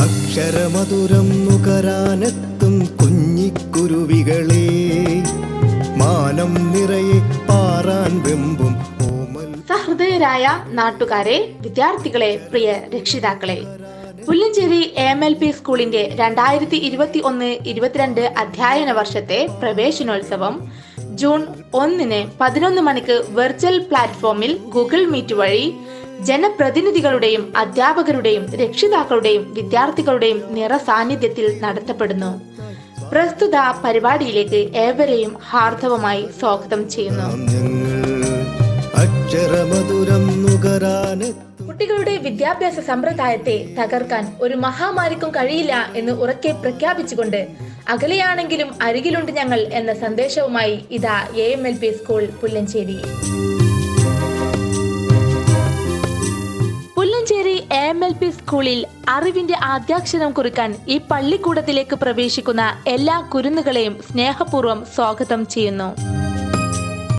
അക്ഷരമധുരം നുകരാനെത്തും കുഞ്ഞിക്കുരുവികളെ മാനം നിറയെ പാറാൻ വെമ്പും ഓമൽ സഹൃദയരായ നാട്ടുകാരെ വിദ്യാർത്ഥികളെ പ്രിയ രക്ഷിതാക്കളെ പുല്ലഞ്ചേരി എം എൽ പി സ്കൂളിന്റെ രണ്ടായിരത്തി ഇരുപത്തി ഒന്ന് ഇരുപത്തിരണ്ട് അധ്യയന വർഷത്തെ പ്രവേശനോത്സവം ജൂൺ ഒന്നിന് പതിനൊന്ന് മണിക്ക് വെർച്വൽ പ്ലാറ്റ്ഫോമിൽ ഗൂഗിൾ മീറ്റ് വഴി ജനപ്രതിനിധികളുടെയും അധ്യാപകരുടെയും രക്ഷിതാക്കളുടെയും വിദ്യാർത്ഥികളുടെയും നിറ സാന്നിധ്യത്തിൽ നടത്തപ്പെടുന്നു പ്രസ്തുത പരിപാടിയിലേക്ക് ഏവരെയും ഹാർദവമായി സ്വാഗതം ചെയ്യുന്നു ഞങ്ങൾ അക്ഷരമധുരം നുകരാനെത്തും കുട്ടികളുടെ വിദ്യാഭ്യാസ സമ്പ്രദായത്തെ തകർക്കാൻ ഒരു മഹാമാരിക്കും കഴിയില്ല എന്ന് ഉറക്കെ പ്രഖ്യാപിച്ചുകൊണ്ട് അകലെയാണെങ്കിലും അരികിലുണ്ട് ഞങ്ങൾ എന്ന സന്ദേശവുമായി ഇതാ A M L P school Pullancheri Pullancheri A M L P സ്കൂളിൽ അറിവിന്റെ ആദ്യാക്ഷരം കുറിക്കാൻ ഈ പള്ളിക്കൂടത്തിലേക്ക് പ്രവേശിക്കുന്ന എല്ലാ കുരുന്നുകളെയും സ്നേഹപൂർവ്വം സ്വാഗതം ചെയ്യുന്നു